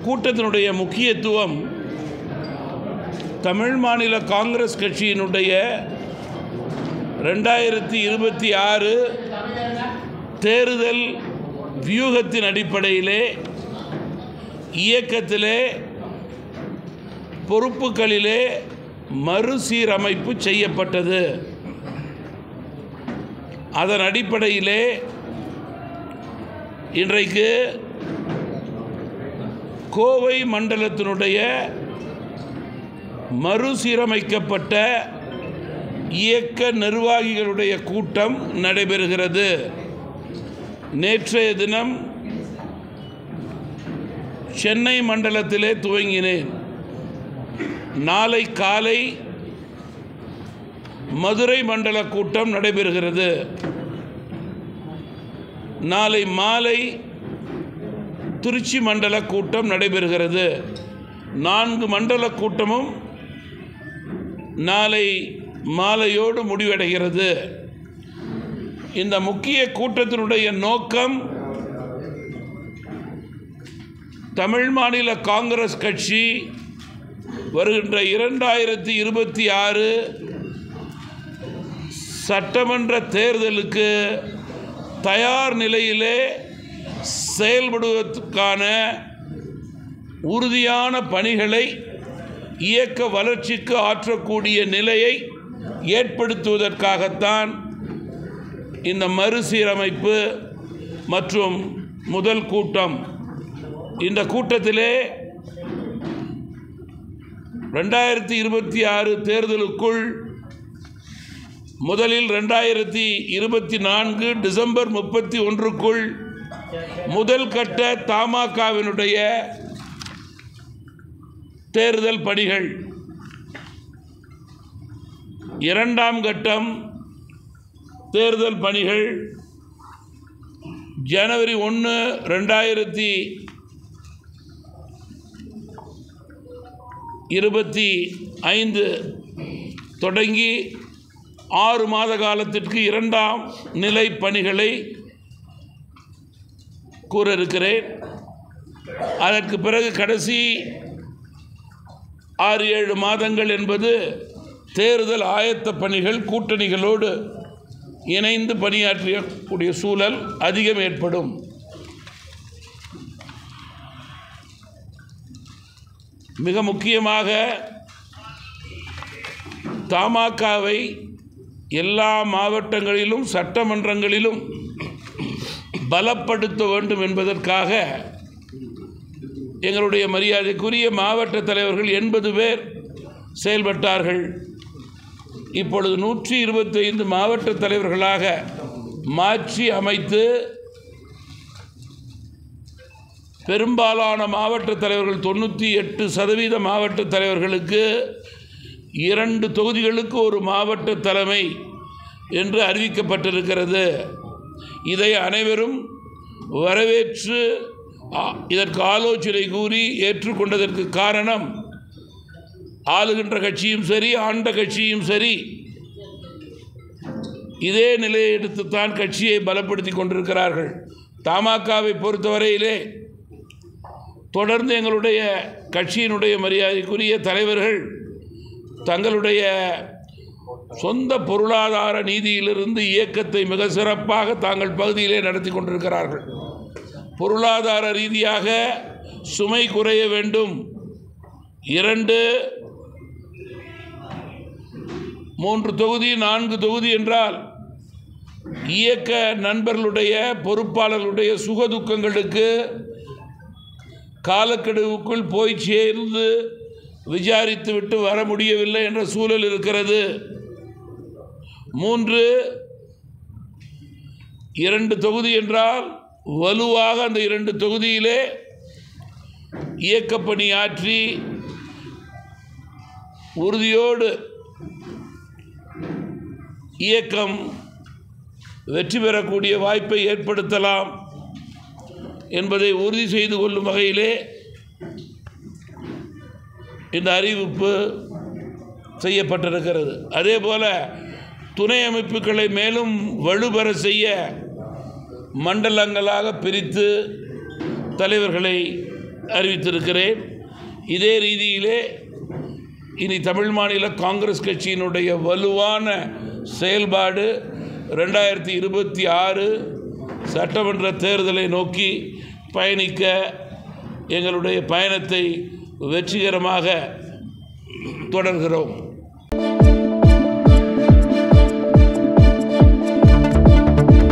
கூட்டத்தினுடைய முக்கியத்துவம் தமிழ் மாநில காங்கிரஸ் கட்சியினுடைய ரெண்டாயிரத்தி இருபத்தி ஆறு தேர்தல் வியூகத்தின் அடிப்படையிலே இயக்கத்திலே பொறுப்புகளிலே மறுசீரமைப்பு செய்யப்பட்டது அதன் அடிப்படையிலே இன்றைக்கு கோவை மண்டலத்தினுடைய மறுசீரமைக்கப்பட்ட இயக்க நிர்வாகிகளுடைய கூட்டம் நடைபெறுகிறது நேற்றைய தினம் சென்னை மண்டலத்திலே துவங்கினேன் நாளை காலை மதுரை மண்டல கூட்டம் நடைபெறுகிறது நாளை மாலை திருச்சி மண்டல கூட்டம் நடைபெறுகிறது நான்கு மண்டல கூட்டமும் நாளை மாலையோடு முடிவடைகிறது இந்த முக்கிய கூட்டத்தினுடைய நோக்கம் தமிழ் மாநில காங்கிரஸ் கட்சி வருகின்ற இரண்டாயிரத்தி இருபத்தி ஆறு சட்டமன்ற தேர்தலுக்கு தயார் நிலையிலே செயல்படுவதற்கான உறுதியான பணிகளை இயக்க வளர்ச்சிக்கு ஆற்றக்கூடிய நிலையை ஏற்படுத்துவதற்காகத்தான் இந்த மறுசீரமைப்பு மற்றும் முதல் கூட்டம் இந்த கூட்டத்திலே ரெண்டாயிரத்தி இருபத்தி ஆறு தேர்தலுக்குள் முதலில் ரெண்டாயிரத்தி இருபத்தி நான்கு டிசம்பர் முப்பத்தி ஒன்றுக்குள் முதல் கட்ட தமாகவினுடைய தேர்தல் பணிகள் இரண்டாம் கட்டம் தேர்தல் பணிகள் ஜனவரி ஒன்று ரெண்டாயிரத்தி இருபத்தி ஐந்து தொடங்கி ஆறு மாத காலத்திற்கு இரண்டாம் நிலை பணிகளை கூற இருக்கிறேன் அதற்கு பிறகு கடைசி ஆறு ஏழு மாதங்கள் என்பது தேர்தல் ஆயத்த பணிகள் கூட்டணிகளோடு இணைந்து பணியாற்றக்கூடிய சூழல் அதிகம் ஏற்படும் மிக முக்கியமாக தமாகவை எல்லா மாவட்டங்களிலும் சட்டமன்றங்களிலும் பலப்படுத்த வேண்டும் என்பதற்காக எங்களுடைய மரியாதைக்குரிய மாவட்ட தலைவர்கள் எண்பது பேர் செயல்பட்டார்கள் இப்பொழுது நூற்றி இருபத்தைந்து மாவட்ட தலைவர்களாக மாற்றி அமைத்து பெரும்பாலான மாவட்ட தலைவர்கள் தொண்ணூற்றி எட்டு சதவீத மாவட்ட தலைவர்களுக்கு இரண்டு தொகுதிகளுக்கு ஒரு மாவட்ட தலைமை என்று அறிவிக்கப்பட்டிருக்கிறது இதை அனைவரும் வரவேற்று ஆ- இதற்கு ஆலோசனை கூறி ஏற்றுக்கொண்டதற்கு காரணம் ஆளுகின்ற கட்சியும் சரி ஆண்ட கட்சியும் சரி இதே நிலையை எடுத்துத்தான் கட்சியை பலப்படுத்தி கொண்டிருக்கிறார்கள் தமாகவை பொறுத்தவரையிலே தொடர்ந்து எங்களுடைய கட்சியினுடைய மரியாதைக்குரிய தலைவர்கள் தங்களுடைய சொந்த பொருளாதார நீதியிலிருந்து இயக்கத்தை மிக சிறப்பாக தாங்கள் பகுதியிலே நடத்தி கொண்டிருக்கிறார்கள் பொருளாதார ரீதியாக சுமை குறைய வேண்டும் இரண்டு மூன்று தொகுதி நான்கு தொகுதி என்றால் இயக்க நண்பர்களுடைய பொறுப்பாளர்களுடைய சுகதுக்கங்களுக்கு காலக்கெடுவுக்குள் போய் சேர்ந்து விசாரித்து விட்டு வர முடியவில்லை என்ற சூழல் இருக்கிறது மூன்று இரண்டு தொகுதி என்றால் வலுவாக அந்த இரண்டு தொகுதியிலே இயக்கப்பணி ஆற்றி உறுதியோடு இயக்கம் வெற்றி பெறக்கூடிய வாய்ப்பை ஏற்படுத்தலாம் என்பதை உறுதி செய்து கொள்ளும் வகையிலே இந்த அறிவிப்பு செய்யப்பட்டிருக்கிறது அதே போல துணை அமைப்புகளை மேலும் வலுப்பெற செய்ய மண்டலங்களாக பிரித்து தலைவர்களை அறிவித்திருக்கிறேன் இதே ரீதியிலே இனி தமிழ் மாநில காங்கிரஸ் கட்சியினுடைய வலுவான செயல்பாடு ரெண்டாயிரத்தி இருபத்தி ஆறு சட்டமன்ற தேர்தலை நோக்கி பயணிக்க எங்களுடைய பயணத்தை வெற்றிகரமாக தொடர்கிறோம்